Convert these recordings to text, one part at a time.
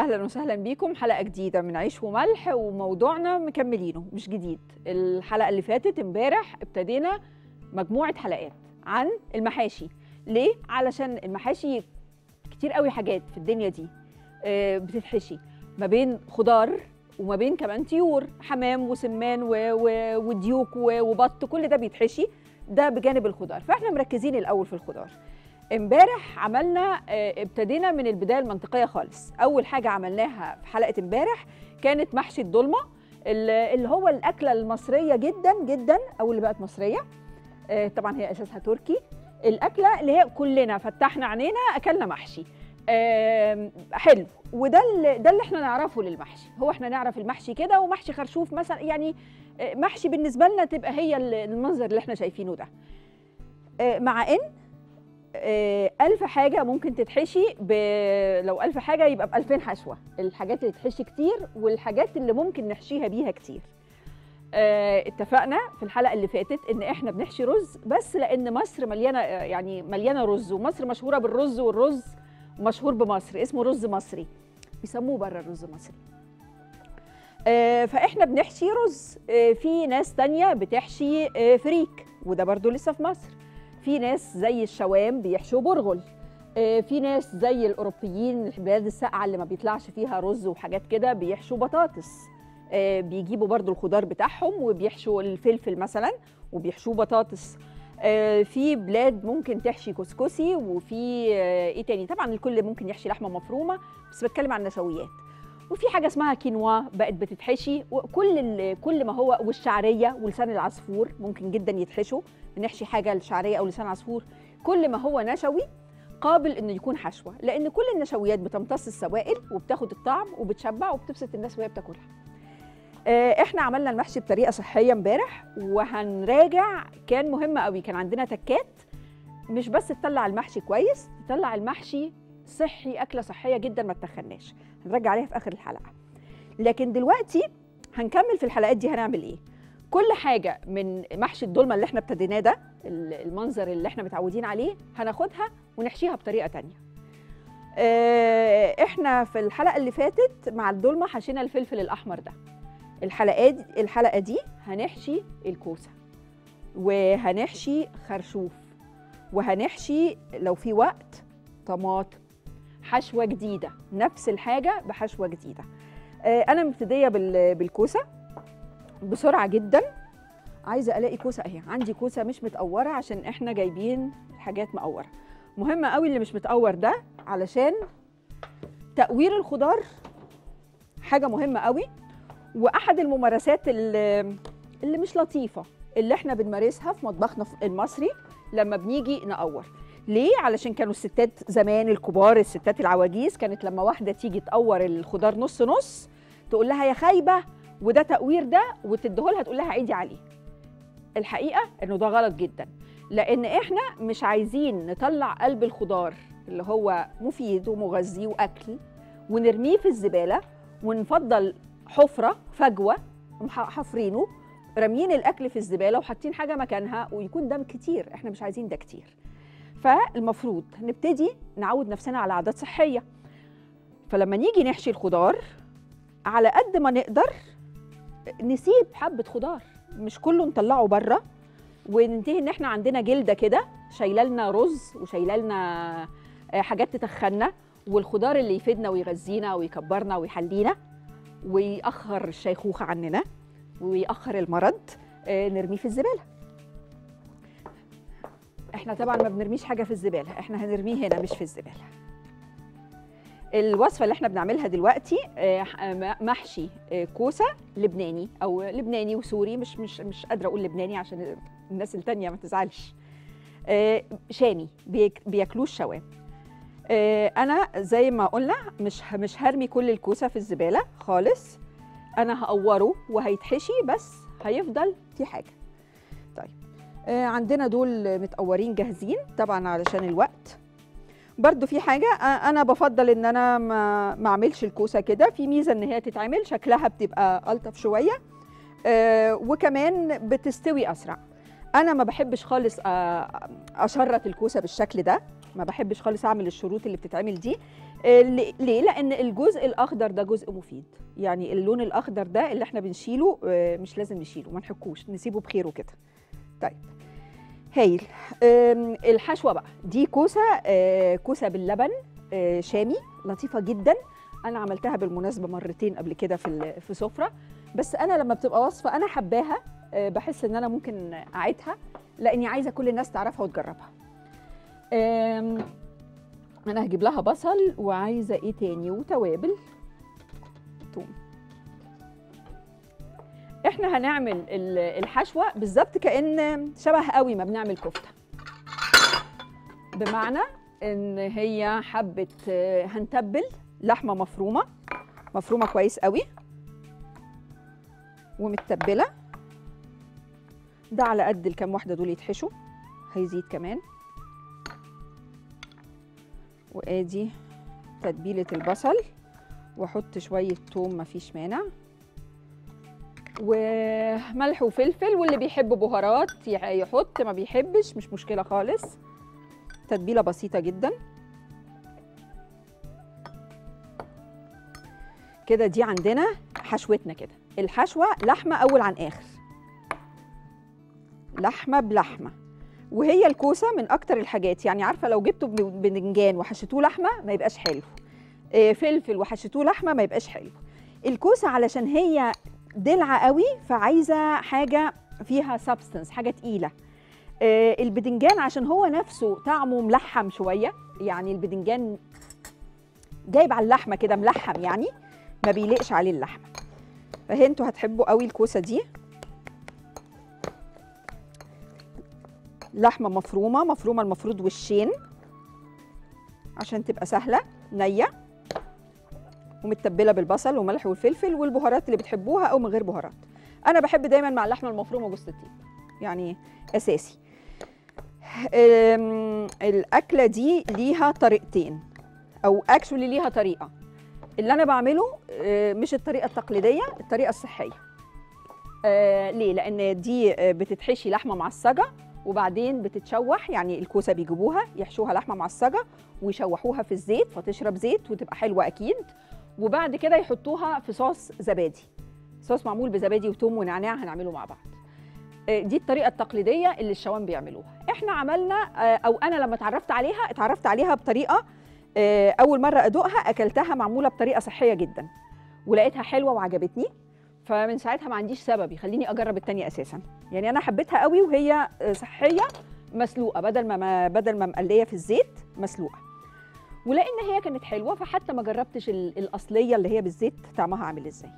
اهلا وسهلا بيكم حلقه جديده من عيش وملح وموضوعنا مكملينه مش جديد الحلقه اللي فاتت امبارح ابتدينا مجموعه حلقات عن المحاشي ليه علشان المحاشي كتير قوي حاجات في الدنيا دي آه، بتتحشي ما بين خضار وما بين كمان طيور حمام وسمان و... و... وديوك و... وبط كل ده بيتحشي ده بجانب الخضار فاحنا مركزين الاول في الخضار امبارح عملنا آه، ابتدينا من البدايه المنطقيه خالص اول حاجه عملناها في حلقه امبارح كانت محشي الضلمه اللي اللي هو الاكله المصريه جدا جدا او اللي بقت مصريه آه، طبعا هي اساسها تركي الاكله اللي هي كلنا فتحنا عينينا اكلنا محشي آم، حلو وده اللي ده اللي احنا نعرفه للمحشي هو احنا نعرف المحشي كده ومحشي خرشوف مثلا يعني آه، محشي بالنسبه لنا تبقى هي المنظر اللي احنا شايفينه ده آه، مع ان آه، ألف حاجة ممكن تتحشي ب... لو ألف حاجة يبقى بألفين حشوة الحاجات اللي تتحشي كتير والحاجات اللي ممكن نحشيها بيها كتير آه، اتفقنا في الحلقة اللي فاتت إن إحنا بنحشي رز بس لأن مصر مليانة آه، يعني مليانة رز ومصر مشهورة بالرز والرز مشهور بمصر اسمه رز مصري بيسموه بره الرز مصري آه، فإحنا بنحشي رز آه، في ناس تانية بتحشي آه، فريك وده برضو لسه في مصر في ناس زي الشوام بيحشوا برغل آه، في ناس زي الاوروبيين البلاد الساقعه اللي ما بيطلعش فيها رز وحاجات كده بيحشوا بطاطس آه، بيجيبوا برضو الخضار بتاعهم وبيحشوا الفلفل مثلا وبيحشوا بطاطس آه، في بلاد ممكن تحشي كسكسي وفي آه، ايه تاني طبعا الكل ممكن يحشي لحمه مفرومه بس بتكلم عن النشويات وفي حاجه اسمها كينوا بقت بتتحشي وكل ال- كل ما هو والشعريه ولسان العصفور ممكن جدا يتحشوا نحشي حاجه الشعريه او لسان عصفور كل ما هو نشوي قابل انه يكون حشوه لان كل النشويات بتمتص السوائل وبتاخد الطعم وبتشبع وبتبسط الناس وهي بتاكلها آه، احنا عملنا المحشي بطريقه صحيه امبارح وهنراجع كان مهم قوي كان عندنا تكات مش بس تطلع المحشي كويس تطلع المحشي صحي اكله صحيه جدا ما تخناش هنرجع عليها في اخر الحلقه لكن دلوقتي هنكمل في الحلقات دي هنعمل ايه كل حاجه من محشي الدولمه اللي احنا ابتديناه ده ال- المنظر اللي احنا متعودين عليه هناخدها ونحشيها بطريقه تانية آه، احنا في الحلقه اللي فاتت مع الدولمه حشينا الفلفل الاحمر ده الحلقه دي الحلقه دي هنحشي الكوسه وهنحشي خرشوف وهنحشي لو في وقت طماطم حشوه جديده نفس الحاجه بحشوه جديده آه، انا مبتديه بال- بالكوسه بسرعه جدا عايزه الاقي كوسه اهي عندي كوسه مش متقوره عشان احنا جايبين حاجات مقوره مهم قوي اللي مش متقور ده علشان تقوير الخضار حاجه مهمه قوي واحد الممارسات اللي, اللي مش لطيفه اللي احنا بنمارسها في مطبخنا المصري لما بنيجي نقور ليه علشان كانوا الستات زمان الكبار الستات العواجيز كانت لما واحده تيجي تقور الخضار نص نص تقول لها يا خايبه وده تقوير ده وتديهولها تقول لها عيدي عليه الحقيقه انه ده غلط جدا لان احنا مش عايزين نطلع قلب الخضار اللي هو مفيد ومغذي واكل ونرميه في الزباله ونفضل حفره فجوه مح- حافرينه راميين الاكل في الزباله وحاطين حاجه مكانها ويكون ده كتير احنا مش عايزين ده كتير فالمفروض نبتدي نعود نفسنا على عادات صحيه فلما نيجي نحشي الخضار على قد ما نقدر نسيب حبه خضار مش كله نطلعه بره وننتهي ان احنا عندنا جلده كده شايله لنا رز وشايله لنا آه، حاجات تتخننا والخضار اللي يفيدنا ويغذينا ويكبرنا ويحلينا ويأخر الشيخوخة عننا ويأخر المرض آه، نرميه في الزبالة احنا طبعا ما بنرميش حاجة في الزبالة احنا هنرميه هنا مش في الزبالة الوصفة اللي احنا بنعملها دلوقتي آه، ح- محشي آه، كوسة لبناني او لبناني وسوري مش مش مش قادرة اقول لبناني عشان الناس التانية ما تزعلش آه، شامي بيك- بياكلوه الشوام آه، انا زي ما قلنا مش ه- مش هرمي كل الكوسه في الزباله خالص انا هقوره وهيتحشي بس هيفضل في حاجه طيب آه، عندنا دول متقورين جاهزين طبعا علشان الوقت برضو في حاجه آه، انا بفضل ان انا ما ما اعملش الكوسه كده في ميزه ان هي تتعمل شكلها بتبقى الطف شويه آه، وكمان بتستوي اسرع انا ما بحبش خالص آه، اشرط الكوسه بالشكل ده ما بحبش خالص اعمل الشروط اللي بتتعمل دي آه، ليه؟ ليه؟ لان الجزء الاخضر ده جزء مفيد يعني اللون الاخضر ده اللي احنا بنشيله آه، مش لازم نشيله ما نحكوش نسيبه بخيره كده طيب هايل آم، الحشوه بقى دي كوسه آه، كوسه باللبن آه، شامي لطيفه جدا انا عملتها بالمناسبه مرتين قبل كده في ال- في سفره بس انا لما بتبقى وصفه انا حباها آه، بحس ان انا ممكن اعيدها لاني عايزه كل الناس تعرفها وتجربها آم، انا هجيب لها بصل وعايزه ايه تاني وتوابل توم احنا هنعمل ال- الحشوه بالظبط كان شبه قوي ما بنعمل كفته بمعنى ان هي حبه آه، هنتبل لحمه مفرومه مفرومه كويس قوي ومتبله ده على قد الكام واحده دول يتحشوا هيزيد كمان وادي تتبيله البصل واحط شويه توم مفيش مانع وملح وفلفل واللي بيحب بهارات يح- يحط ما بيحبش مش مشكله خالص تتبيله بسيطه جدا كده دي عندنا حشوتنا كده الحشوه لحمه اول عن اخر لحمه بلحمه وهي الكوسه من اكتر الحاجات يعني عارفه لو جبتوا ب- بنجان وحشيتوه لحمه ما يبقاش حلو آه، فلفل وحشيتوه لحمه ما يبقاش حلو الكوسه علشان هي دلعه قوي فعايزه حاجه فيها سبستنس حاجه تقيله آه، البدنجان عشان هو نفسه طعمه ملحم شويه يعني البدنجان جايب على اللحمه كده ملحم يعني ما بيليقش عليه اللحمه فهي انتوا هتحبوا قوي الكوسه دي لحمه مفرومه مفرومه المفروض وشين عشان تبقى سهله نيه ومتبله بالبصل والملح والفلفل والبهارات اللي بتحبوها او من غير بهارات انا بحب دايما مع اللحمه المفرومه جوز الطيب يعني اساسي أم، الاكله دي ليها طريقتين او اكشولي ليها طريقه اللي انا بعمله آه، مش الطريقه التقليديه الطريقه الصحيه آه، ليه لان دي آه، بتتحشي لحمه معصجه وبعدين بتتشوح يعني الكوسه بيجيبوها يحشوها لحمه معصجه ويشوحوها في الزيت فتشرب زيت وتبقى حلوه اكيد وبعد كده يحطوها في صوص زبادي صوص معمول بزبادي وتوم ونعناع هنعمله مع بعض آه، دي الطريقه التقليديه اللي الشوام بيعملوها احنا عملنا آه، او انا لما اتعرفت عليها اتعرفت عليها بطريقه آه، اول مره ادوقها اكلتها معموله بطريقه صحيه جدا ولقيتها حلوه وعجبتني فمن ساعتها ما عنديش سبب يخليني اجرب التانية اساسا يعني انا حبيتها قوي وهي آه، صحيه مسلوقه بدل ما- ما بدل ما مقليه في الزيت مسلوقه ولان هي كانت حلوه فحتى ما جربتش ال- الاصليه اللي هي بالزيت طعمها عامل ازاي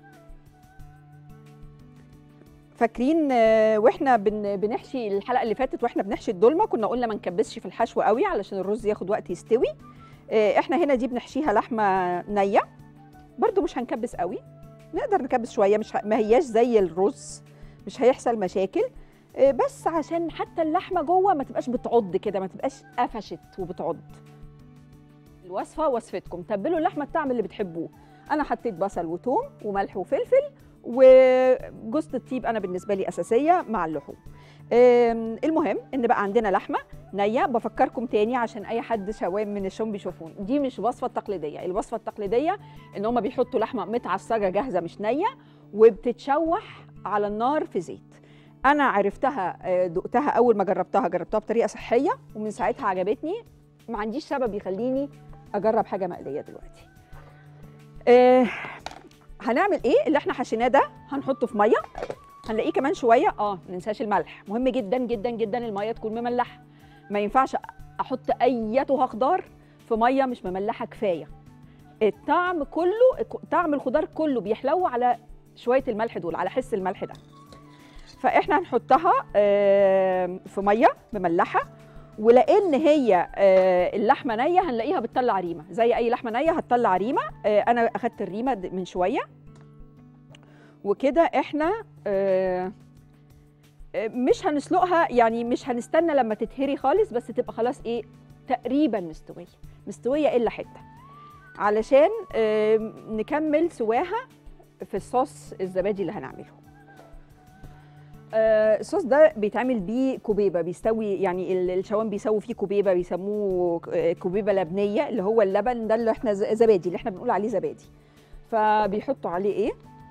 فاكرين آه، واحنا بن بنحشي الحلقه اللي فاتت واحنا بنحشي الدولمه كنا قلنا ما نكبسش في الحشو قوي علشان الرز ياخد وقت يستوي آه، احنا هنا دي بنحشيها لحمه نيه برضو مش هنكبس قوي نقدر نكبس شويه مش ه... ما هياش زي الرز مش هيحصل مشاكل آه، بس عشان حتى اللحمه جوه ما تبقاش بتعض كده ما تبقاش قفشت وبتعض الوصفه وصفتكم تبلوا اللحمه الطعم اللي بتحبوه انا حطيت بصل وثوم وملح وفلفل وجوزة الطيب انا بالنسبه لي اساسيه مع اللحوم آم، المهم ان بقى عندنا لحمه نيه بفكركم تاني عشان اي حد شوام من الشوم بيشوفون دي مش وصفه تقليديه الوصفه التقليديه ان هم بيحطوا لحمه متعصجه جاهزه مش نيه وبتتشوح على النار في زيت انا عرفتها آه، دقتها اول ما جربتها جربتها بطريقه صحيه ومن ساعتها عجبتني ما عنديش سبب يخليني اجرب حاجه مقليه دلوقتي آه هنعمل ايه اللي احنا حشيناه ده هنحطه في ميه هنلاقيه كمان شويه اه ما ننساش الملح مهم جدا جدا جدا الميه تكون مملحه ما ينفعش احط ايتها خضار في ميه مش مملحه كفايه الطعم كله طعم الخضار كله بيحلو على شويه الملح دول على حس الملح ده فاحنا هنحطها آه، في ميه مملحه ولان هي آه، اللحمه نيه هنلاقيها بتطلع ريمه زي اي لحمه نيه هتطلع ريمه آه، انا اخدت الريمه د- من شويه وكده احنا آه، آه، مش هنسلقها يعني مش هنستنى لما تتهري خالص بس تبقى خلاص ايه تقريبا مستويه مستويه الا حته علشان آه، نكمل سواها في الصوص الزبادي اللي هنعمله آه، الصوص ده بيتعمل بيه كوبيبه بيستوي يعني ال- الشوام بيسووا فيه كوبيبه بيسموه ك- آه، كوبيبه لبنيه اللي هو اللبن ده اللي احنا ز- زبادي اللي احنا بنقول عليه زبادي فبيحطوا عليه ايه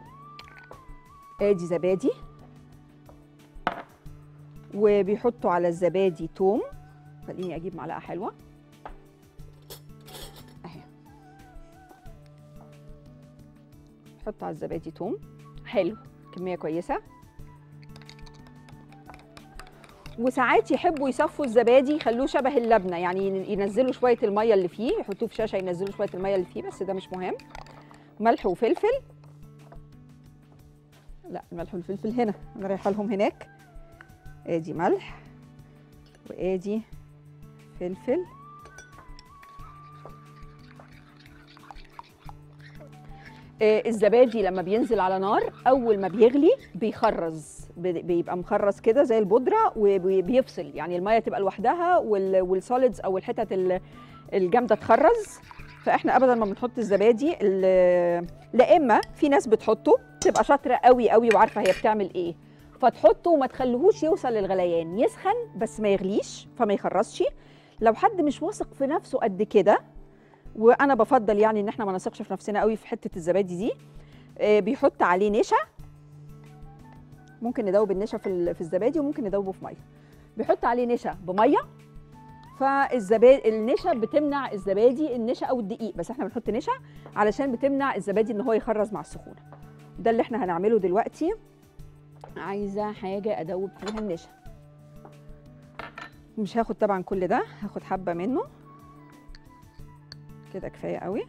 ادي زبادي وبيحطوا على الزبادي توم خليني اجيب معلقه حلوه اهي حط على الزبادي توم حلو كميه كويسه وساعات يحبوا يصفوا الزبادي يخلوه شبه اللبنه يعني ين- ينزلوا شويه الميه اللي فيه يحطوه في شاشه ينزلوا شويه الميه اللي فيه بس ده مش مهم ملح وفلفل لا الملح والفلفل هنا انا رايحه لهم هناك ادي ملح وادي فلفل آه، الزبادي لما بينزل على نار اول ما بيغلي بيخرز بي- بيبقى مخرز كده زي البودره وبيفصل يعني الميه تبقى لوحدها وال- والسوليدز او الحتت ال- الجامده تخرز فاحنا ابدا ما بنحط الزبادي ال- لا اما في ناس بتحطه تبقى شاطره قوي قوي وعارفه هي بتعمل ايه فتحطه وما تخليهوش يوصل للغليان يسخن بس ما يغليش فما يخرزش لو حد مش واثق في نفسه قد كده وانا بفضل يعني ان احنا ما نثقش في نفسنا قوي في حته الزبادي دي آه، بيحط عليه نشا ممكن ندوب النشا في ال- في الزبادي وممكن ندوبه في ميه بيحط عليه نشا بميه فالزبادي النشا بتمنع الزبادي النشا او الدقيق بس احنا بنحط نشا علشان بتمنع الزبادي ان هو يخرز مع السخونه ده اللي احنا هنعمله دلوقتي عايزه حاجه ادوب فيها النشا مش هاخد طبعا كل ده هاخد حبه منه كده كفايه قوي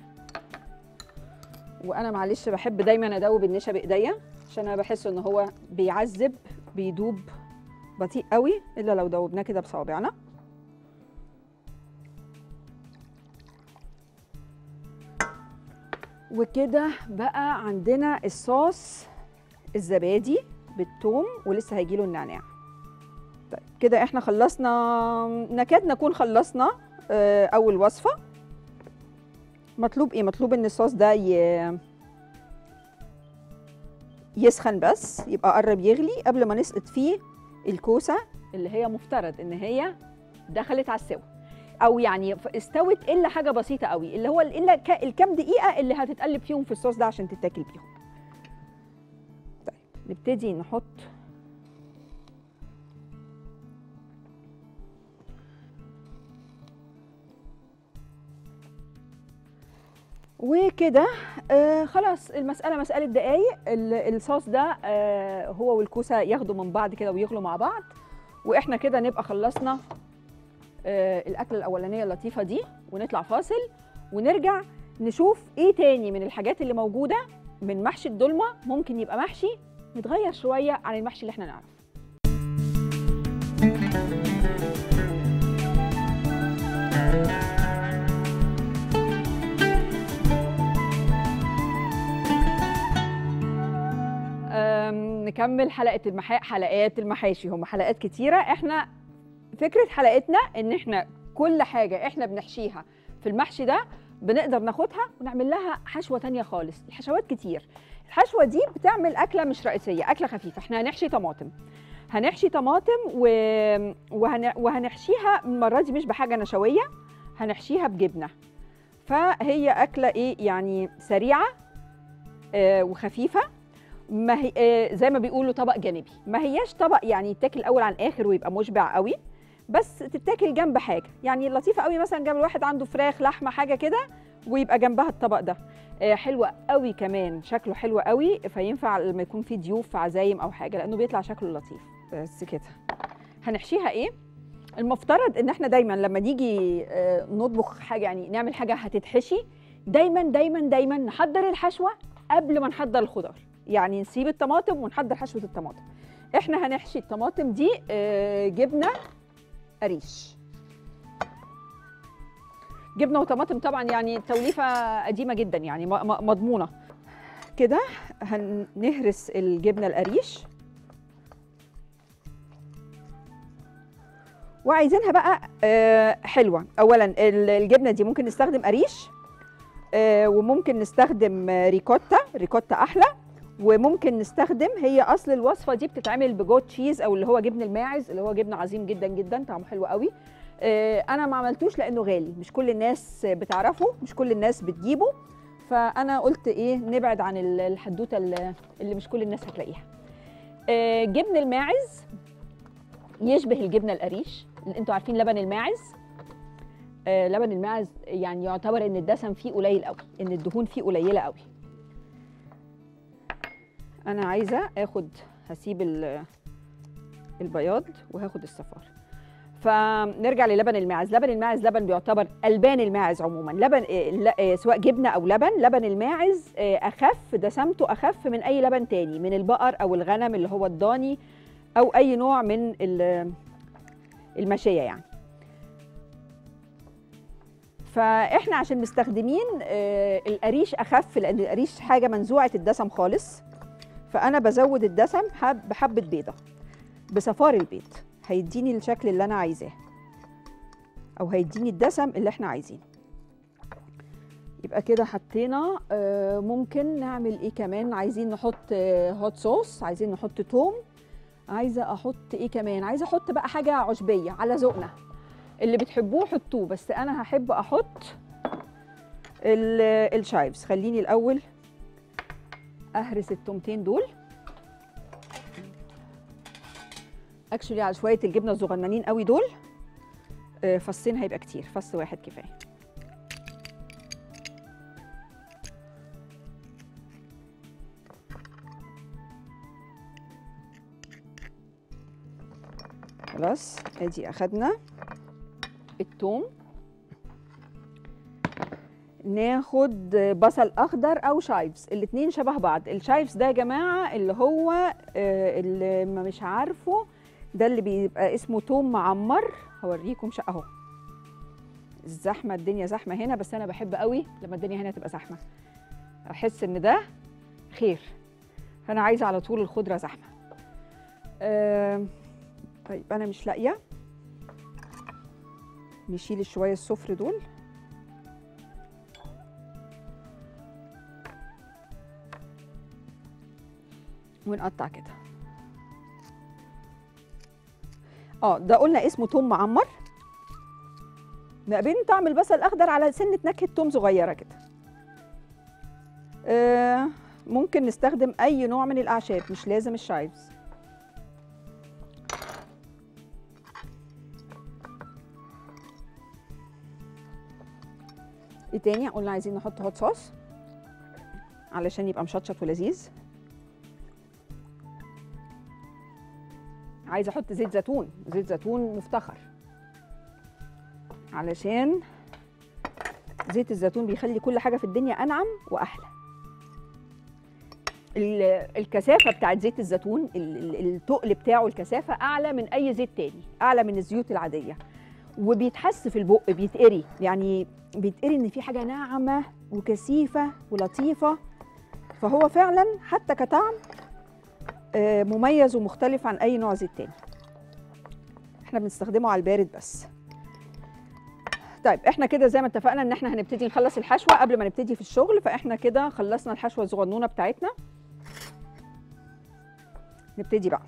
وانا معلش بحب دايما ادوب النشا بايديا عشان انا بحس ان هو بيعذب بيدوب بطيء قوي الا لو دوبناه كده بصوابعنا وكده بقى عندنا الصوص الزبادي بالثوم ولسه هيجيله النعناع طيب كده احنا خلصنا نكاد نكون خلصنا آه، اول وصفه مطلوب ايه مطلوب ان الصوص ده ي... يسخن بس يبقى قرب يغلي قبل ما نسقط فيه الكوسه اللي هي مفترض ان هي دخلت على السوا او يعني ف- استوت الا حاجه بسيطه قوي اللي هو ال- الا ك- الكام دقيقه اللي هتتقلب فيهم في الصوص ده عشان تتاكل بيهم طيب نبتدي نحط وكده آه خلاص المسألة مسألة دقايق ال- الصوص ده آه هو والكوسة ياخدوا من بعض كده ويغلوا مع بعض واحنا كده نبقى خلصنا آه الأكلة الأولانية اللطيفة دي ونطلع فاصل ونرجع نشوف ايه تاني من الحاجات اللي موجودة من محشي الدولمة ممكن يبقى محشي متغير شوية عن المحشي اللي احنا نعرفه أم، نكمل حلقة المحا... حلقات المحاشي هم حلقات كتيرة احنا فكرة حلقتنا ان احنا كل حاجة احنا بنحشيها في المحشي ده بنقدر ناخدها ونعمل لها حشوة تانية خالص الحشوات كتير الحشوة دي بتعمل أكلة مش رئيسية أكلة خفيفة احنا هنحشي طماطم هنحشي طماطم و... وهن... وهنحشيها المرة دي مش بحاجة نشوية هنحشيها بجبنة فهي أكلة إيه يعني سريعة آه وخفيفة ما هي آه، زي ما بيقولوا طبق جانبي ما هياش طبق يعني يتاكل اول عن اخر ويبقى مشبع قوي بس تتاكل جنب حاجه يعني لطيفه قوي مثلا جنب الواحد عنده فراخ لحمه حاجه كده ويبقى جنبها الطبق ده آه، حلوه قوي كمان شكله حلو قوي فينفع لما يكون في ضيوف في عزايم او حاجه لانه بيطلع شكله لطيف بس كده هنحشيها ايه المفترض ان احنا دايما لما نيجي آه، نطبخ حاجه يعني نعمل حاجه هتتحشي دايما دايما دايما نحضر الحشوه قبل ما نحضر الخضار يعني نسيب الطماطم ونحضر حشوه الطماطم احنا هنحشي الطماطم دي آه، جبنه قريش جبنه وطماطم طبعا يعني توليفه قديمه جدا يعني م- م- مضمونه كده هنهرس الجبنه القريش وعايزينها بقى آه، حلوه اولا ال- الجبنه دي ممكن نستخدم قريش آه، وممكن نستخدم آه، ريكوتا ريكوتا احلى وممكن نستخدم هي اصل الوصفه دي بتتعمل بجوت تشيز او اللي هو جبن الماعز اللي هو جبن عظيم جدا جدا طعمه حلو قوي آه، انا ما عملتوش لانه غالي مش كل الناس بتعرفه مش كل الناس بتجيبه فانا قلت ايه نبعد عن ال- الحدوته اللي اللي مش كل الناس هتلاقيها آه، جبن الماعز يشبه الجبنه القريش انتوا عارفين لبن الماعز آه، لبن الماعز يعني يعتبر ان الدسم فيه قليل قوي ان الدهون فيه قليله قوي انا عايزه اخد هسيب ال- البياض وهاخد الصفار فنرجع للبن الماعز لبن الماعز لبن بيعتبر البان الماعز عموما لبن آه، لا- آه، سواء جبنه او لبن لبن الماعز آه، اخف دسمته اخف من اي لبن تاني من البقر او الغنم اللي هو الضاني او اي نوع من ال- الماشيه يعني فاحنا عشان مستخدمين آه، القريش اخف لان القريش حاجه منزوعه الدسم خالص فانا بزود الدسم حب بحبه بيضه بصفار البيض هيديني الشكل اللي انا عايزاه او هيديني الدسم اللي احنا عايزينه يبقى كده حطينا آه، ممكن نعمل ايه كمان عايزين نحط آه، هوت صوص عايزين نحط توم عايزه احط ايه كمان عايزه احط بقى حاجه عشبيه على ذوقنا اللي بتحبوه حطوه بس انا هحب احط ال- الشايفز خليني الاول اهرس التومتين دول اكشولي على شويه الجبنه الصغننين قوي دول آه، فصين هيبقى كتير فص واحد كفايه خلاص ادي اخدنا التوم ناخد بصل اخضر او شايفز الاتنين شبه بعض الشايفز ده يا جماعه اللي هو آه، اللي ما مش عارفه ده اللي بيبقى اسمه توم معمر هوريكم شق اهو الزحمه الدنيا زحمه هنا بس انا بحب قوي لما الدنيا هنا تبقى زحمه احس ان ده خير فانا عايزه على طول الخضره زحمه آه طيب انا مش لاقيه نشيل شويه الصفر دول ونقطع كده اه ده قلنا اسمه توم معمر نقبين طعم البصل الاخضر على سنه نكهه توم صغيره كده آه ممكن نستخدم اي نوع من الاعشاب مش لازم الشايفز ايه تاني قلنا عايزين نحط هوت صوص علشان يبقى مشطشط ولذيذ عايزه احط زيت زيتون زيت زيتون مفتخر علشان زيت الزيتون بيخلي كل حاجه في الدنيا انعم واحلى ال- الكثافه بتاعت زيت الزيتون ال- ال- التقل بتاعه الكثافه اعلى من اي زيت تاني اعلى من الزيوت العاديه وبيتحس في البق بيتقري يعني بيتقري ان في حاجه ناعمه وكثيفه ولطيفه فهو فعلا حتى كطعم آه، مميز ومختلف عن اي نوع زيت تاني احنا بنستخدمه على البارد بس طيب احنا كده زي ما اتفقنا ان احنا هنبتدي نخلص الحشوه قبل ما نبتدي في الشغل فاحنا كده خلصنا الحشوه الصغنونه بتاعتنا نبتدي بقى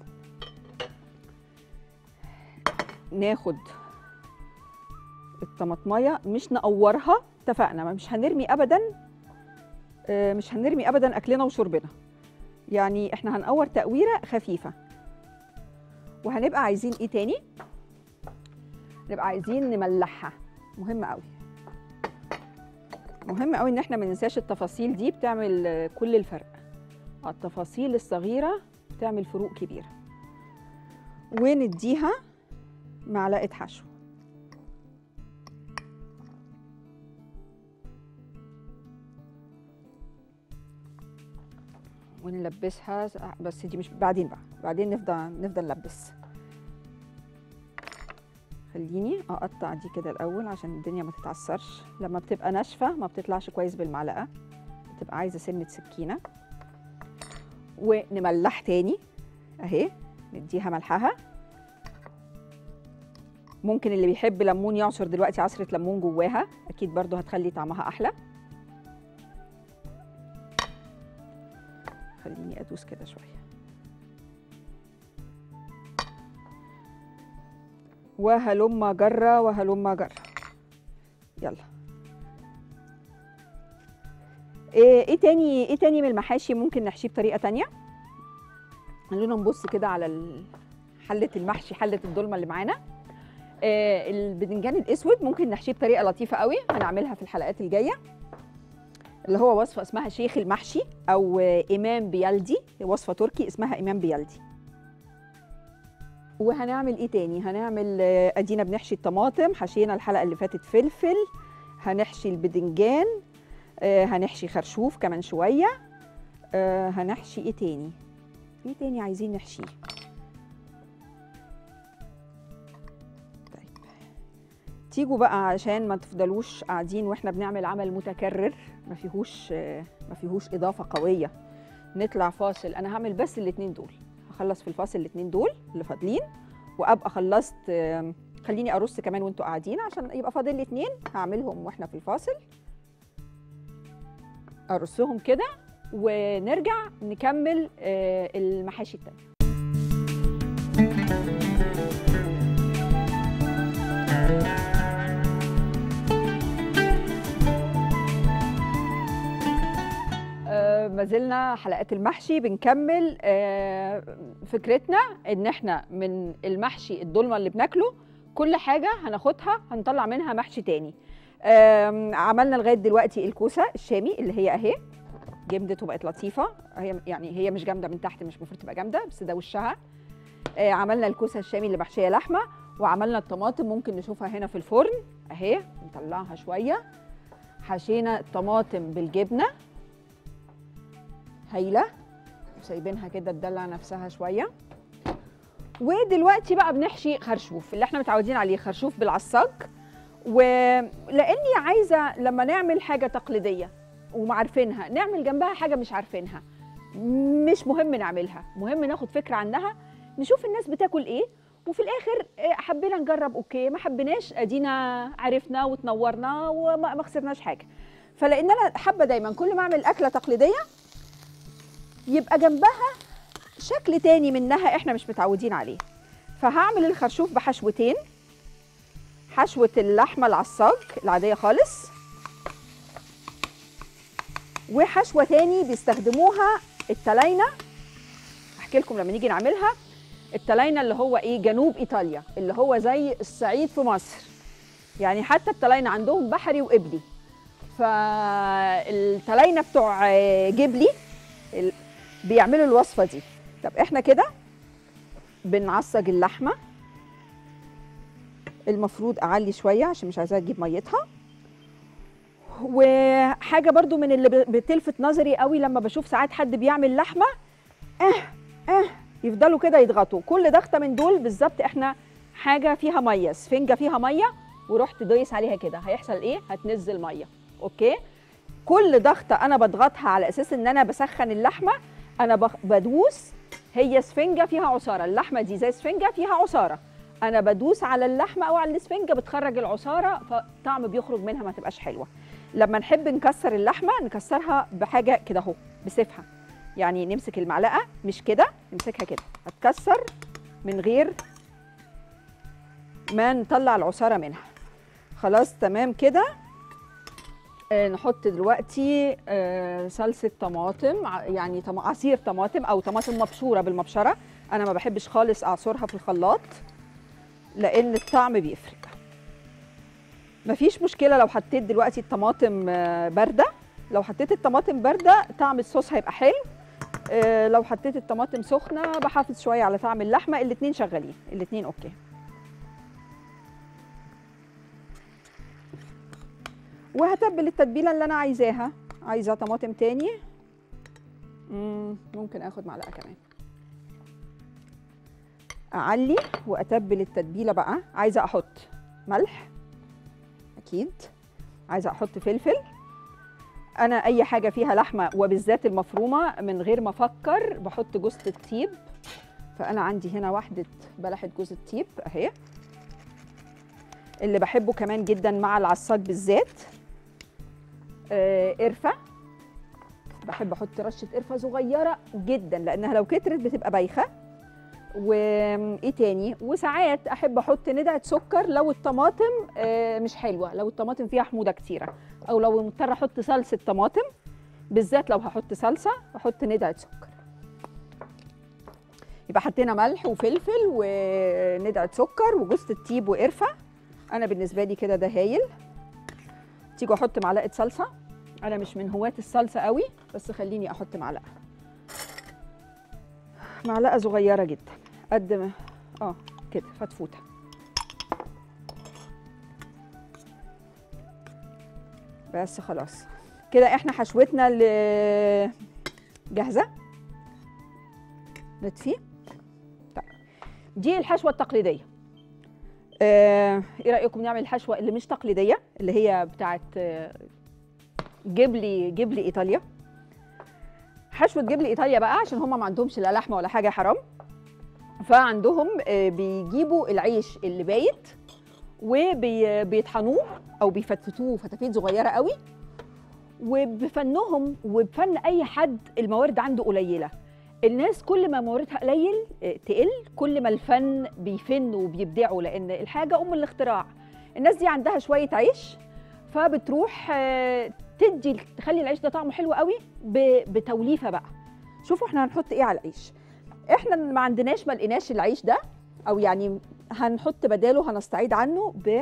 ناخد الطماطمايه مش نقورها اتفقنا ما مش هنرمي ابدا آه، مش هنرمي ابدا اكلنا وشربنا يعني احنا هنقور تقويره خفيفه وهنبقى عايزين ايه تاني نبقى عايزين نملحها مهم قوي مهم قوي ان احنا ما ننساش التفاصيل دي بتعمل آه، كل الفرق التفاصيل الصغيره بتعمل فروق كبيره ونديها معلقه حشو ونلبسها بس دي مش بعدين بقى بعدين نفضل نفضل نلبس خليني اقطع دي كده الاول عشان الدنيا ما تتعصرش لما بتبقى ناشفه ما بتطلعش كويس بالمعلقه بتبقى عايزه سنه سكينه ونملح تاني اهي نديها ملحها ممكن اللي بيحب ليمون يعصر دلوقتي عصره ليمون جواها اكيد برضو هتخلي طعمها احلى خليني ادوس كده شويه وهلم جرة وهلم جرة يلا ايه إيه تاني ايه تاني من المحاشي ممكن نحشيه بطريقه تانية خلونا نبص كده على ال- حله المحشي حله الدولمه اللي معانا آه البدنجان الاسود ممكن نحشيه بطريقه لطيفه قوي هنعملها في الحلقات الجايه اللي هو وصفه اسمها شيخ المحشي او آه، امام بيالدي وصفه تركي اسمها امام بيالدي وهنعمل ايه تاني هنعمل آه، ادينا بنحشي الطماطم حشينا الحلقه اللي فاتت فلفل هنحشي البدنجان آه، هنحشي خرشوف كمان شويه آه، هنحشي ايه تاني ايه تاني عايزين نحشيه طيب تيجوا بقى عشان ما تفضلوش قاعدين واحنا بنعمل عمل متكرر ما فيهوش آه، ما فيهوش اضافه قويه نطلع فاصل انا هعمل بس الاتنين دول هخلص في الفاصل الاتنين دول اللي فاضلين وابقى خلصت آم، خليني ارص كمان وانتوا قاعدين عشان يبقى فاضل لي اتنين هعملهم واحنا في الفاصل ارصهم كده ونرجع نكمل آه، المحاشي التانية آه، ما زلنا حلقات المحشي بنكمل آه، فكرتنا ان احنا من المحشي الدولمه اللي بناكله كل حاجه هناخدها هنطلع منها محشي تاني آم، عملنا لغايه دلوقتي الكوسه الشامي اللي هي اهي جمدت وبقت لطيفه هي يعني هي مش جامده من تحت مش المفروض تبقى جامده بس ده وشها آه، عملنا الكوسه الشامي اللي محشيه لحمه وعملنا الطماطم ممكن نشوفها هنا في الفرن اهي نطلعها شويه حشينا الطماطم بالجبنه هايله سايبينها كده تدلع نفسها شويه ودلوقتي بقى بنحشي خرشوف اللي احنا متعودين عليه خرشوف بالعصاج ولاني عايزه لما نعمل حاجه تقليديه ومعارفينها نعمل جنبها حاجه مش عارفينها مش مهم نعملها مهم ناخد فكره عنها نشوف الناس بتاكل ايه وفي الاخر آه، حبينا نجرب اوكي ما حبيناش ادينا عرفنا وتنورنا وما ما خسرناش حاجه فلان انا حابه دايما كل ما اعمل اكله تقليديه يبقى جنبها شكل تاني منها احنا مش متعودين عليه فهعمل الخرشوف بحشوتين حشوة اللحمة العصاج العادية خالص وحشوة تاني بيستخدموها التلاينة احكي لكم لما نيجي نعملها التلاينة اللي هو ايه جنوب ايطاليا اللي هو زي الصعيد في مصر يعني حتى التلاينة عندهم بحري وقبلي فالتلاينة بتوع آه، جبلي ال- بيعملوا الوصفة دي طب احنا كده بنعصج اللحمة المفروض اعلي شويه عشان مش عايزاها تجيب ميتها وحاجه برضو من اللي ب- بتلفت نظري قوي لما بشوف ساعات حد بيعمل لحمه اه اه يفضلوا كده يضغطوا كل ضغطه من دول بالظبط احنا حاجه فيها ميه سفنجه فيها ميه ورحت دايس عليها كده هيحصل ايه هتنزل ميه اوكي كل ضغطه انا بضغطها على اساس ان انا بسخن اللحمه انا بخ- بدوس هي سفنجه فيها عصاره اللحمه دي زي سفنجه فيها عصاره انا بدوس على اللحمه او على الاسفنجه بتخرج العصاره فطعم بيخرج منها ما تبقاش حلوه لما نحب نكسر اللحمه نكسرها بحاجه كده اهو بسيفها يعني نمسك المعلقه مش كده نمسكها كده هتكسر من غير ما نطلع العصاره منها خلاص تمام كده آه، نحط دلوقتي آه، صلصه طماطم ع- يعني طم- عصير طماطم او طماطم مبشوره بالمبشره انا ما بحبش خالص اعصرها في الخلاط لان الطعم بيفرق مفيش مشكله لو حطيت دلوقتي الطماطم آه، بارده لو حطيت الطماطم بارده طعم الصوص هيبقى حلو آه، لو حطيت الطماطم سخنه بحافظ شويه على طعم اللحمه الاتنين شغالين الاتنين اوكي وهتبل التتبيله اللي انا عايزاها عايزه طماطم تاني مم، ممكن اخد معلقه كمان اعلي واتبل التتبيله بقى عايزه احط ملح اكيد عايزه احط فلفل انا اي حاجه فيها لحمه وبالذات المفرومه من غير ما افكر بحط جوز الطيب فانا عندي هنا واحده بلحه جوز الطيب اهي اللي بحبه كمان جدا مع العصاج بالذات آه، قرفه بحب احط رشه قرفه صغيره جدا لانها لو كترت بتبقى بايخه وايه تاني وساعات احب احط ندعه سكر لو الطماطم آه، مش حلوه لو الطماطم فيها حموضه كتيره او لو مضطره احط صلصه طماطم بالذات لو هحط صلصه احط ندعه سكر يبقى حطينا ملح وفلفل وندعه سكر وجوز الطيب وقرفه انا بالنسبه لي كده ده هايل تيجوا احط معلقه صلصه انا مش من هواة الصلصه قوي بس خليني احط معلقه معلقه صغيره جدا قد ما اه كده فتفوته بس خلاص كده احنا حشوتنا اللي جاهزه نطفي طيب دي الحشوه التقليديه آه، ايه رايكم نعمل الحشوه اللي مش تقليديه اللي هي بتاعت آه، جبلي جبلي ايطاليا حشوه جبلي ايطاليا بقى عشان هم ما عندهمش لا لحمه ولا حاجه حرام فعندهم آه، بيجيبوا العيش اللي بايت وبيطحنوه او بيفتفتوه فتافيت صغيره قوي وبفنهم وبفن اي حد الموارد عنده قليله الناس كل ما مواردها قليل آه، تقل كل ما الفن بيفن وبيبدعوا لان الحاجه ام الاختراع الناس دي عندها شويه عيش فبتروح آه، تدي تخلي العيش ده طعمه حلو قوي ب- بتوليفه بقى شوفوا احنا هنحط ايه على العيش احنا ما عندناش ما لقيناش العيش ده او يعني هنحط بداله هنستعيد عنه ب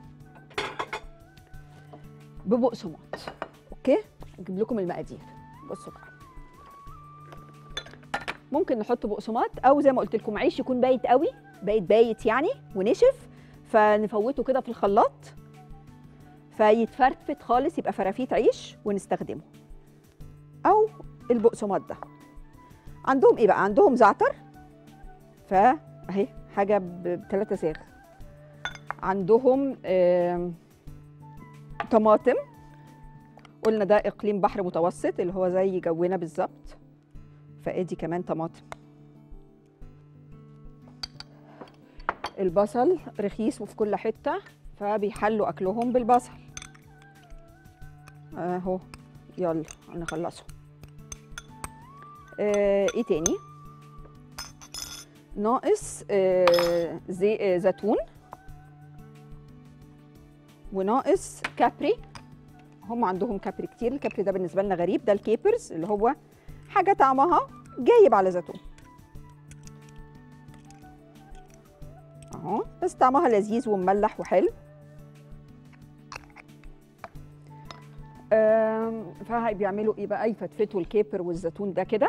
ببقسماط اوكي اجيب لكم المقادير بصوا بقى ممكن نحط بقسماط او زي ما قلت لكم عيش يكون بايت قوي بايت بايت يعني ونشف فنفوته كده في الخلاط فيتفرفت خالص يبقى فرافيت عيش ونستخدمه او البقسماط ده عندهم ايه بقى عندهم زعتر فاهي حاجه بثلاثة ساغ عندهم آم، طماطم قلنا ده اقليم بحر متوسط اللي هو زي جونا بالظبط فادي كمان طماطم البصل رخيص وفي كل حته فبيحلوا اكلهم بالبصل اهو يلا نخلصه آه ايه تاني ناقص آه زي آه زيتون وناقص كابري هم عندهم كابري كتير الكابري ده بالنسبه لنا غريب ده الكيبرز اللي هو حاجه طعمها جايب على زيتون اهو بس طعمها لذيذ ومملح وحلو آم، فبيعملوا ايه بقى يفتفتوا الكيبر والزيتون ده كده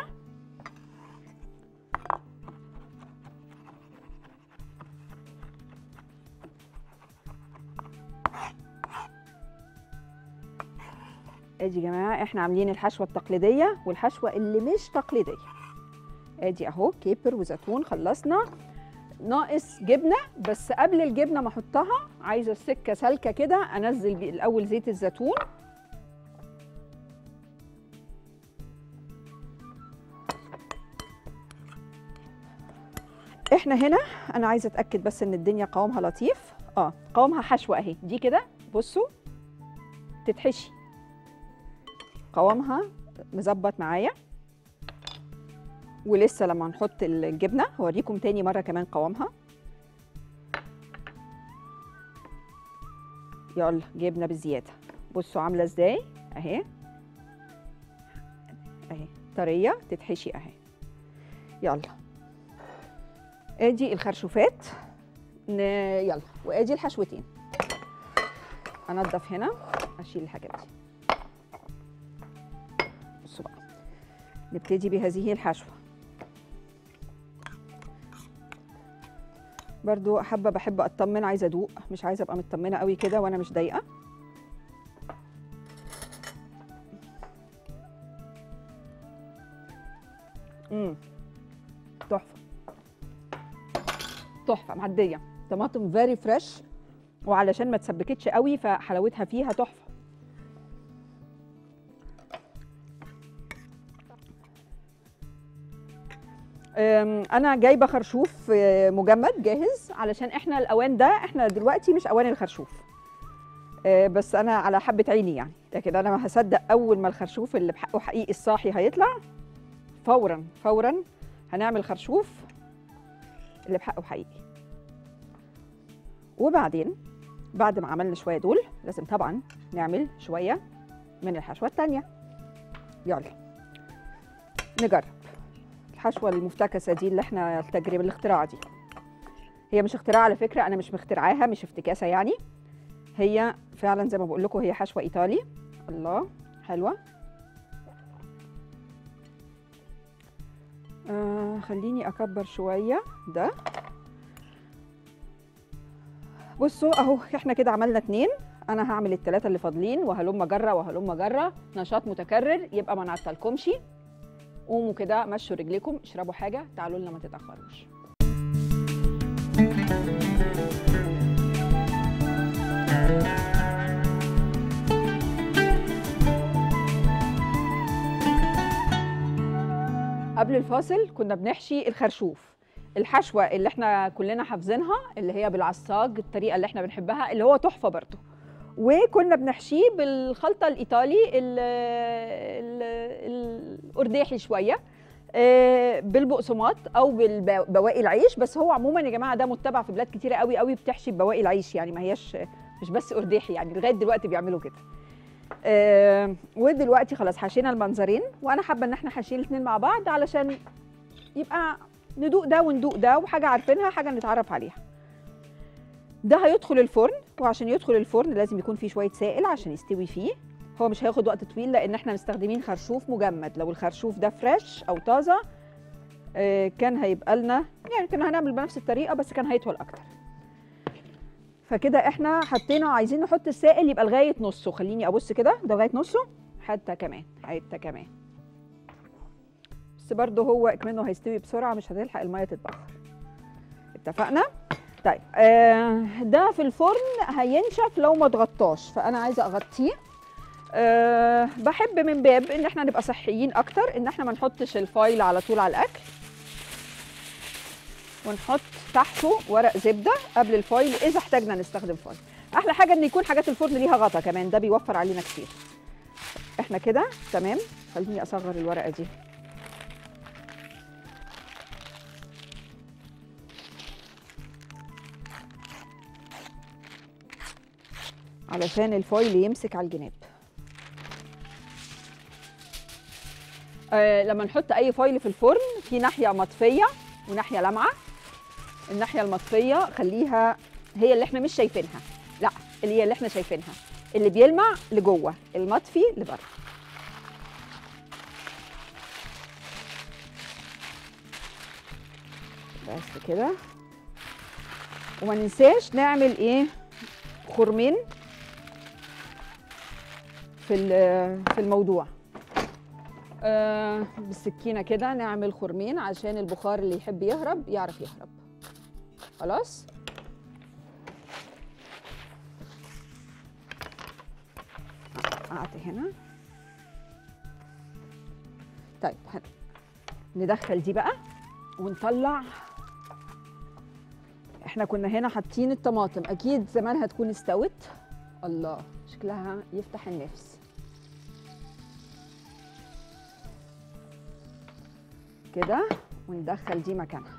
ادي يا جماعه احنا عاملين الحشوه التقليديه والحشوه اللي مش تقليديه ادي اهو كيبر وزيتون خلصنا ناقص جبنه بس قبل الجبنه ما احطها عايزه السكه سالكه كده انزل بي- الاول زيت الزيتون احنا هنا انا عايزه اتاكد بس ان الدنيا قوامها لطيف اه قوامها حشوه اهي دي كده بصوا تتحشي قوامها مظبط معايا ولسه لما نحط الجبنه هوريكم تاني مره كمان قوامها يلا جبنه بزياده بصوا عامله ازاي اهي اهي طريه تتحشي اهي يلا ادي الخرشوفات ن... يلا وادي الحشوتين انضف هنا اشيل الحاجات دي بصوا بقى نبتدي بهذه الحشوه برضو حابه بحب اطمن عايزه ادوق مش عايزه ابقى مطمنه قوي كده وانا مش ضايقه امم تحفه تحفه معديه طماطم فيري فريش وعلشان ما تسبكتش قوي فحلاوتها فيها تحفه أم، انا جايبه خرشوف آه، مجمد جاهز علشان احنا الاوان ده احنا دلوقتي مش اوان الخرشوف آه، بس انا على حبه عيني يعني لكن انا ما هصدق اول ما الخرشوف اللي بحقه حقيقي الصاحي هيطلع فورا فورا هنعمل خرشوف اللي بحقه حقيقي وبعدين بعد ما عملنا شويه دول لازم طبعا نعمل شويه من الحشوه التانيه يلا نجرب الحشوه المفتكسه دي اللي احنا التجربه الاختراع دي هي مش اختراع على فكره انا مش مخترعاها مش افتكاسه يعني هي فعلا زي ما بقول لكم هي حشوه ايطالي الله حلوه آه خليني اكبر شويه ده بصوا اهو احنا كده عملنا اتنين انا هعمل التلاته اللي فاضلين وهلم جره وهلم جره نشاط متكرر يبقى ما نعطلكمش قوموا كده مشوا رجليكم اشربوا حاجه تعالوا لنا ما تتاخروش قبل الفاصل كنا بنحشي الخرشوف الحشوه اللي احنا كلنا حافظينها اللي هي بالعصاج الطريقه اللي احنا بنحبها اللي هو تحفه برضه وكنا بنحشيه بالخلطه الايطالي ال- ال- الارداحي شويه آه، بالبقسماط او بالبواقي العيش بس هو عموما يا جماعه ده متبع في بلاد كتيره قوي قوي بتحشي بواقي العيش يعني ما هياش مش بس ارداحي يعني لغايه دلوقتي بيعملوا كده آه، ودلوقتي خلاص حشينا المنظرين وانا حابه ان احنا حاشين الاثنين مع بعض علشان يبقى ندوق ده وندوق ده وحاجه عارفينها حاجه نتعرف عليها ده هيدخل الفرن وعشان يدخل الفرن لازم يكون فيه شويه سائل عشان يستوي فيه هو مش هياخد وقت طويل لان احنا مستخدمين خرشوف مجمد لو الخرشوف ده فريش او طازه آه، كان هيبقى لنا يعني كنا هنعمل بنفس الطريقه بس كان هيطول اكتر فكده احنا حطينا عايزين نحط السائل يبقى لغايه نصه خليني ابص كده ده لغايه نصه حتى كمان حتى كمان بس برضه هو اكمنه هيستوي بسرعه مش هتلحق الميه تتبخر اتفقنا طيب آه ده في الفرن هينشف لو ما اتغطاش فانا عايزه اغطيه أه بحب من باب ان احنا نبقى صحيين اكتر ان احنا ما نحطش الفايل على طول على الاكل ونحط تحته ورق زبده قبل الفايل اذا احتاجنا نستخدم فايل احلى حاجه ان يكون حاجات الفرن ليها غطا كمان ده بيوفر علينا كتير احنا كده تمام خليني اصغر الورقه دي علشان الفايل يمسك على الجناب آه لما نحط اي فايل في الفرن في ناحيه مطفيه وناحيه لامعه الناحيه المطفيه خليها هي اللي احنا مش شايفينها لا اللي هي اللي احنا شايفينها اللي بيلمع لجوه المطفي لبره بس كده وما ننساش نعمل ايه خرمين في ال- في الموضوع آه بالسكينه كده نعمل خرمين عشان البخار اللي يحب يهرب يعرف يهرب خلاص قعدت هنا طيب هن- ندخل دي بقى ونطلع احنا كنا هنا حاطين الطماطم اكيد زمان هتكون استوت الله شكلها يفتح النفس كده وندخل دي مكانها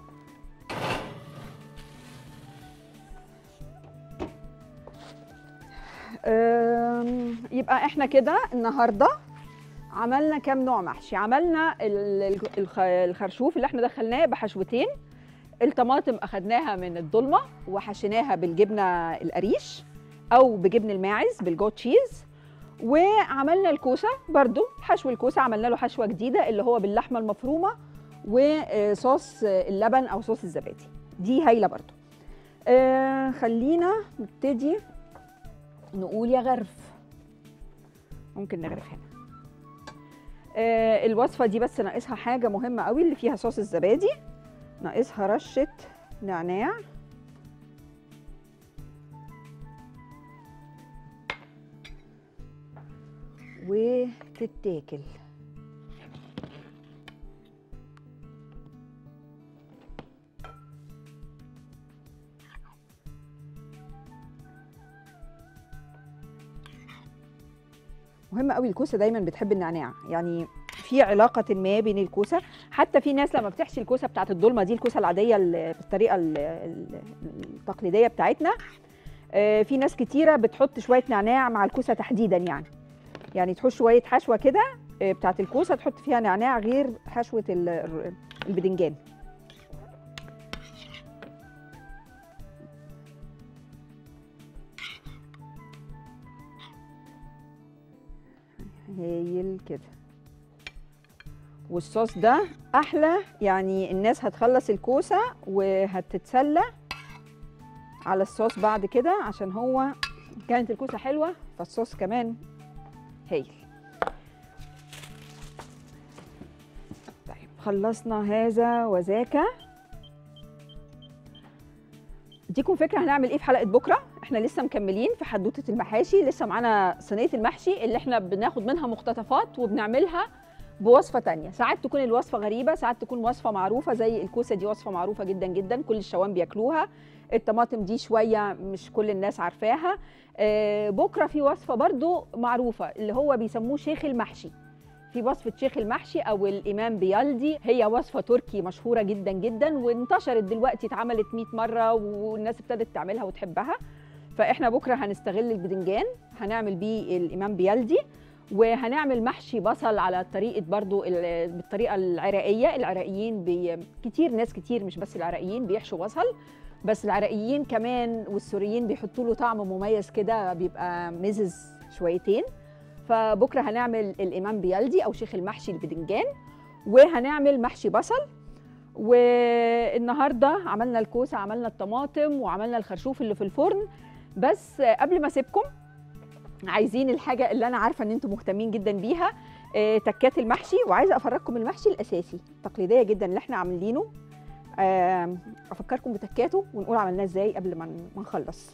أم، يبقى احنا كده النهارده عملنا كام نوع محشي عملنا ال- ال- الخ- الخرشوف اللي احنا دخلناه بحشوتين الطماطم اخدناها من الضلمه وحشيناها بالجبنه القريش او بجبن الماعز بالجوت تشيز وعملنا الكوسه برضو حشو الكوسه عملنا له حشوه جديده اللي هو باللحمه المفرومه وصوص اللبن او صوص الزبادي دي هايله برضو آه خلينا نبتدي نقول يا غرف ممكن نغرف هنا آه الوصفه دي بس ناقصها حاجه مهمه قوي اللي فيها صوص الزبادي ناقصها رشه نعناع وتتاكل مهم قوي الكوسه دايما بتحب النعناع يعني في علاقه ما بين الكوسه حتى في ناس لما بتحشي الكوسه بتاعت الضلمه دي الكوسه العاديه ال- بالطريقه ال- ال- التقليديه بتاعتنا آه، في ناس كتيره بتحط شويه نعناع مع الكوسه تحديدا يعني يعني تحط شويه حشوه كده آه، بتاعت الكوسه تحط فيها نعناع غير حشوه ال- ال- البدنجان هايل كده والصوص ده احلى يعني الناس هتخلص الكوسه وهتتسلى على الصوص بعد كده عشان هو كانت الكوسه حلوه فالصوص كمان هايل طيب خلصنا هذا وذاك اديكم فكره هنعمل ايه في حلقه بكره احنا لسه مكملين في حدوته المحاشي لسه معانا صينيه المحشي اللي احنا بناخد منها مقتطفات وبنعملها بوصفه تانية ساعات تكون الوصفه غريبه ساعات تكون وصفه معروفه زي الكوسه دي وصفه معروفه جدا جدا كل الشوام بياكلوها الطماطم دي شويه مش كل الناس عارفاها آه، بكره في وصفه برضو معروفه اللي هو بيسموه شيخ المحشي في وصفة شيخ المحشي أو الإمام بيالدي هي وصفة تركي مشهورة جدا جدا وانتشرت دلوقتي اتعملت 100 مرة والناس ابتدت تعملها وتحبها فإحنا بكرة هنستغل البدنجان هنعمل بيه الإمام بيالدي وهنعمل محشي بصل على طريقة برضو ال- بالطريقة العراقية العراقيين بي كتير ناس كتير مش بس العراقيين بيحشوا بصل بس العراقيين كمان والسوريين بيحطوا له طعم مميز كده بيبقى مزز شويتين فبكره هنعمل الامام بيالدي او شيخ المحشي البدنجان وهنعمل محشي بصل والنهارده عملنا الكوسه عملنا الطماطم وعملنا الخرشوف اللي في الفرن بس قبل ما اسيبكم عايزين الحاجه اللي انا عارفه ان انتم مهتمين جدا بيها آه، تكات المحشي وعايزه افرجكم المحشي الاساسي التقليديه جدا اللي احنا عاملينه آه، افكركم بتكاته ونقول عملناه ازاي قبل ما ن- ما نخلص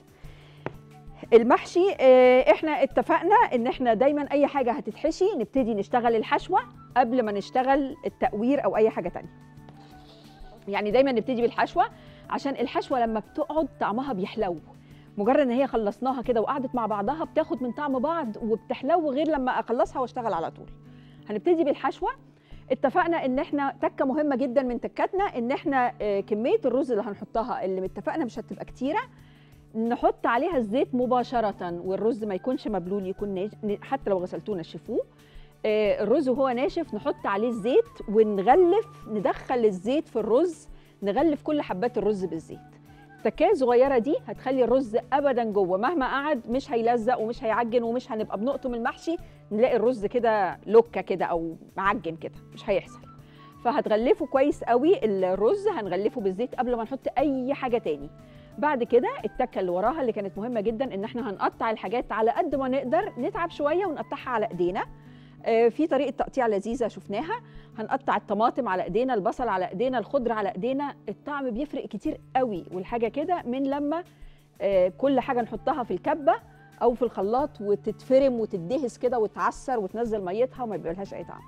المحشي آه، احنا اتفقنا ان احنا دايما اي حاجه هتتحشي نبتدي نشتغل الحشوه قبل ما نشتغل التقوير او اي حاجه تانية يعني دايما نبتدي بالحشوه عشان الحشوه لما بتقعد طعمها بيحلو مجرد ان هي خلصناها كده وقعدت مع بعضها بتاخد من طعم بعض وبتحلو غير لما اخلصها واشتغل على طول هنبتدي بالحشوه اتفقنا ان احنا تكه مهمه جدا من تكاتنا ان احنا آه، كميه الرز اللي هنحطها اللي اتفقنا مش هتبقى كتيره نحط عليها الزيت مباشرة والرز ما يكونش مبلول يكون ناش... حتى لو غسلتوه نشفوه آه، الرز وهو ناشف نحط عليه الزيت ونغلف ندخل الزيت في الرز نغلف كل حبات الرز بالزيت التكايه الصغيره دي هتخلي الرز ابدا جوه مهما قعد مش هيلزق ومش هيعجن ومش هنبقى بنقطم المحشي نلاقي الرز كده لوكه كده او معجن كده مش هيحصل فهتغلفه كويس قوي الرز هنغلفه بالزيت قبل ما نحط اي حاجه تاني بعد كده التكه اللي وراها اللي كانت مهمه جدا ان احنا هنقطع الحاجات على قد ما نقدر نتعب شويه ونقطعها على ايدينا آه، في طريقه تقطيع لذيذه شفناها هنقطع الطماطم على ايدينا البصل على ايدينا الخضره على ايدينا الطعم بيفرق كتير قوي والحاجه كده من لما آه، كل حاجه نحطها في الكبه او في الخلاط وتتفرم وتدهس كده وتعصر وتنزل ميتها وما يبقى لهاش اي طعم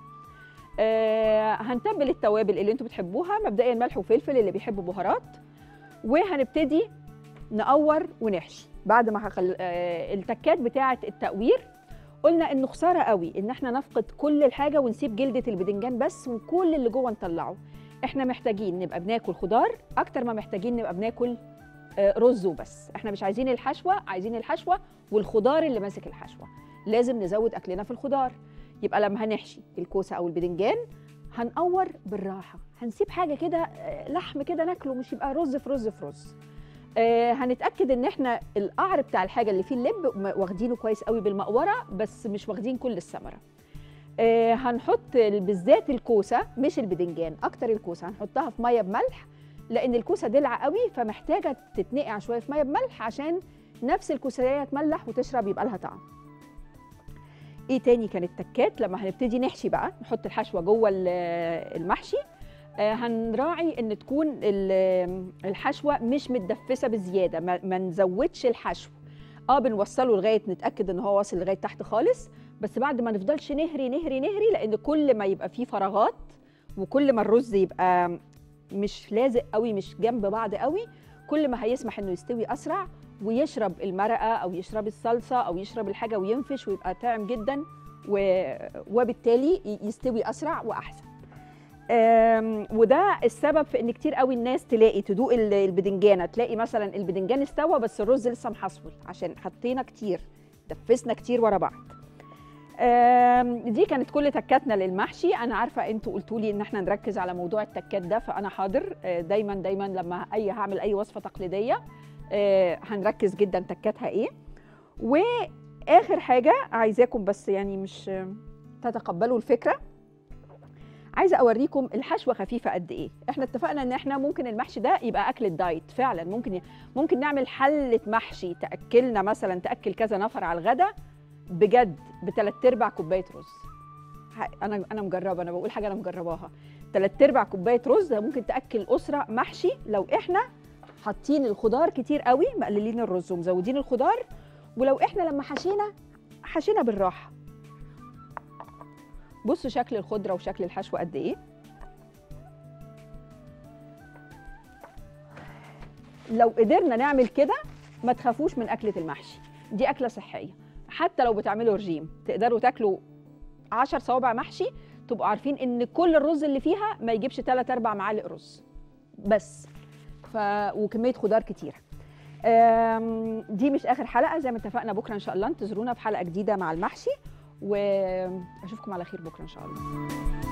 آه، هنتبل التوابل اللي انتوا بتحبوها مبدئيا ملح وفلفل اللي بيحبوا بهارات وهنبتدي نقور ونحشي بعد ما هخل... آه، التكات بتاعه التقوير قلنا انه خساره قوي ان احنا نفقد كل الحاجه ونسيب جلده البدنجان بس وكل اللي جوه نطلعه احنا محتاجين نبقى بناكل خضار اكتر ما محتاجين نبقى بناكل آه، رز وبس احنا مش عايزين الحشوه عايزين الحشوه والخضار اللي ماسك الحشوه لازم نزود اكلنا في الخضار يبقى لما هنحشي الكوسه او البدنجان هنقور بالراحه هنسيب حاجه كده آه، لحم كده ناكله مش يبقى رز في رز في رز آه هنتاكد ان احنا القعر بتاع الحاجه اللي فيه اللب م- واخدينه كويس قوي بالمقوره بس مش واخدين كل الثمره آه هنحط ال- بالذات الكوسه مش البدنجان اكتر الكوسه هنحطها في ميه بملح لان الكوسه دلع قوي فمحتاجه تتنقع شويه في ميه بملح عشان نفس الكوسايه تملح وتشرب يبقى لها طعم ايه تاني كانت تكات لما هنبتدي نحشي بقى نحط الحشوه جوه ال- المحشي آه، هنراعي ان تكون ال- الحشوه مش متدفسه بزياده ما, ما نزودش الحشو اه بنوصله لغايه نتاكد ان هو واصل لغايه تحت خالص بس بعد ما نفضلش نهري نهري نهري لان كل ما يبقى فيه فراغات وكل ما الرز يبقى مش لازق قوي مش جنب بعض قوي كل ما هيسمح انه يستوي اسرع ويشرب المرقه او يشرب الصلصه او يشرب الحاجه وينفش ويبقى طعم جدا و- وبالتالي ي- يستوي اسرع واحسن آم، وده السبب في ان كتير قوي الناس تلاقي تدوق ال- البدنجانه تلاقي مثلا البدنجان استوى بس الرز لسه محصول عشان حطينا كتير دفسنا كتير ورا بعض آم، دي كانت كل تكاتنا للمحشي انا عارفه انتوا قلتوا لي ان احنا نركز على موضوع التكات ده فانا حاضر آه، دايما دايما لما اي هعمل اي وصفه تقليديه آه، هنركز جدا تكاتها ايه واخر حاجه عايزاكم بس يعني مش آه، تتقبلوا الفكره عايزه اوريكم الحشوه خفيفه قد ايه احنا اتفقنا ان احنا ممكن المحشي ده يبقى اكل الدايت فعلا ممكن ي... ممكن نعمل حله محشي تاكلنا مثلا تاكل كذا نفر على الغدا بجد بثلاث ارباع كوبايه رز ح- انا انا مجربه انا بقول حاجه انا مجرباها ثلاث ارباع كوبايه رز ممكن تاكل اسره محشي لو احنا حاطين الخضار كتير قوي مقللين الرز ومزودين الخضار ولو احنا لما حشينا حشينا بالراحه بصوا شكل الخضره وشكل الحشو قد ايه لو قدرنا نعمل كده ما تخافوش من اكله المحشي دي اكله صحيه حتى لو بتعملوا رجيم تقدروا تاكلوا 10 صوابع محشي تبقوا عارفين ان كل الرز اللي فيها ما يجيبش 3 4 معالق رز بس ف وكميه خضار كتيره أم، دي مش اخر حلقه زي ما اتفقنا بكره ان شاء الله انتظرونا في حلقه جديده مع المحشي واشوفكم على خير بكره ان شاء الله